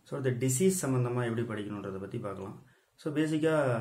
so இந்த disease சம்மந்தமாக எப்படி படிக்கணுன்றதை பற்றி பார்க்கலாம் ஸோ பேசிக்காக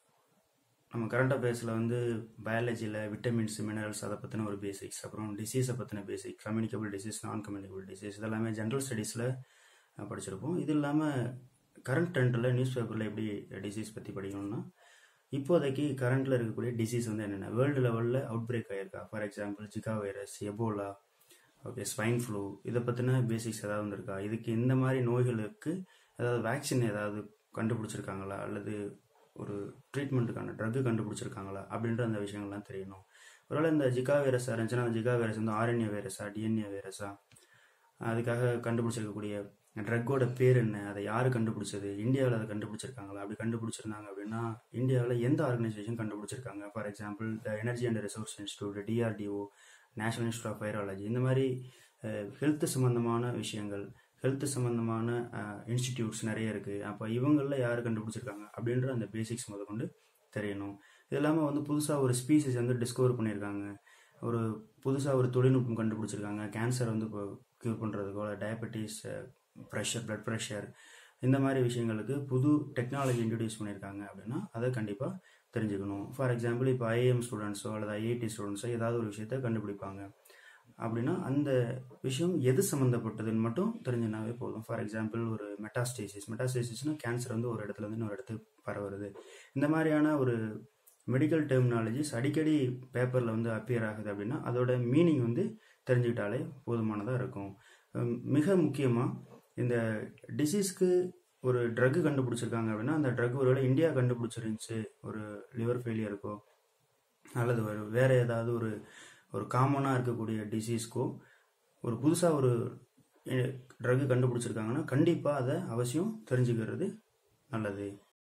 நம்ம கரண்ட் அஃபேர்ஸில் வந்து பயாலஜியில் விட்டமின்ஸ் மினரல்ஸ் அதை பற்றின ஒரு பேசிக்ஸ் அப்புறம் டிசீஸை பற்றின basic communicable disease non communicable disease இதெல்லாமே ஜென்ரல் ஸ்டடீஸில் படிச்சிருப்போம் இது இல்லாமல் கரண்ட் ட்ரெண்டில் நியூஸ் பேப்பரில் எப்படி டிசீஸ் பற்றி படிக்கணும்னா இப்போதைக்கு கரண்ட்டில் இருக்கக்கூடிய டிசீஸ் வந்து என்னென்ன வேர்ல்டு லெவலில் அவுட் பிரேக் ஆகிருக்கா for example Zika virus Ebola okay swine flu இதை பற்றின பேசிக்ஸ் ஏதாவது வந்திருக்கா இதுக்கு இந்த மாதிரி நோய்களுக்கு ஏதாவது வேக்சின் ஏதாவது கண்டுபிடிச்சிருக்காங்களா அல்லது ஒரு ட்ரீட்மெண்ட்டுக்கான ட்ரக்கு கண்டுபிடிச்சிருக்காங்களா அப்படின்ற அந்த விஷயங்கள்லாம் தெரியணும் ஒருவேளை இந்த ஜிகா வைரஸாக இருந்துச்சுன்னா அந்த ஜிகா வைரஸ் வந்து ஆர்என்ஏ வைரஸா டிஎன்ஏ வைரஸா அதுக்காக கண்டுபிடிச்சிருக்கக்கூடிய ட்ரக்கோட பேர் என்ன அதை யார் கண்டுபிடிச்சது இந்தியாவில் அதை கண்டுபிடிச்சிருக்காங்களா அப்படி கண்டுபிடிச்சிருந்தாங்க அப்படின்னா இந்தியாவில் எந்த ஆர்கனைசேஷன் கண்டுபிடிச்சிருக்காங்க for example the energy and resource institute DRDO national institute of virology இந்த மாதிரி ஹெல்த் சம்மந்தமான விஷயங்கள் ஹெல்த் சம்மந்தமான இன்ஸ்டிடியூட்ஸ் நிறைய இருக்குது அப்போ இவங்களில் யார் கண்டுபிடிச்சிருக்காங்க அப்படின்ற அந்த பேசிக்ஸ் முத கொண்டு தெரியணும் இது இல்லாமல் வந்து புதுசாக ஒரு ஸ்பீசிஸ் வந்து டிஸ்கவர் பண்ணியிருக்காங்க ஒரு புதுசாக ஒரு தொழில்நுட்பம் கண்டுபிடிச்சிருக்காங்க கேன்சர் வந்து இப்போ க்யூர் பண்ணுறதுக்கோ டயபெட்டிஸ் ப்ரெஷர் பிளட் ப்ரெஷர் இந்த மாதிரி விஷயங்களுக்கு புது டெக்னாலஜி இன்ட்ரடியூஸ் பண்ணியிருக்காங்க அப்படின்னா அதை கண்டிப்பாக தெரிஞ்சுக்கணும் ஃபார் எக்ஸாம்பிள் இப்போ ஐஏஎம் ஸ்டூடெண்ட்ஸோ அல்லது ஐஐடி ஸ்டூடெண்ட்ஸோ ஏதாவது ஒரு விஷயத்த கண்டுபிடிப்பாங்க அப்படின்னா அந்த விஷயம் எது சம்மந்தப்பட்டதுன்னு மட்டும் தெரிஞ்சுனாவே போதும் ஃபார் எக்ஸாம்பிள் ஒரு மெட்டாஸ்டேசிஸ் மெட்டாஸ்டேசிஸ்னா கேன்சர் வந்து ஒரு இடத்துல இருந்து இன்னொரு இடத்துக்கு பரவுறது இந்த மாதிரியான ஒரு மெடிக்கல் டெர்மினாலஜிஸ் அடிக்கடி பேப்பரில் வந்து அப்பியர் ஆகுது அப்படின்னா அதோட மீனிங் வந்து தெரிஞ்சுக்கிட்டாலே போதுமானதாக இருக்கும் மிக முக்கியமாக இந்த டிசீஸ்க்கு ஒரு ட்ரக் கண்டுபிடிச்சிருக்காங்க அப்படின்னா அந்த ட்ரக் ஒருவேளை இந்தியா கண்டுபிடிச்சிருந்துச்சு ஒரு லிவர் ஃபெயிலியருக்கோ அல்லது ஒரு வேற ஏதாவது ஒரு ஒரு காமனாக இருக்கக்கூடிய டிசீஸ்க்கோ ஒரு புதுசாக ஒரு ட்ரக் கண்டுபிடிச்சிருக்காங்கன்னா கண்டிப்பாக அதை அவசியம் தெரிஞ்சுக்கிறது நல்லது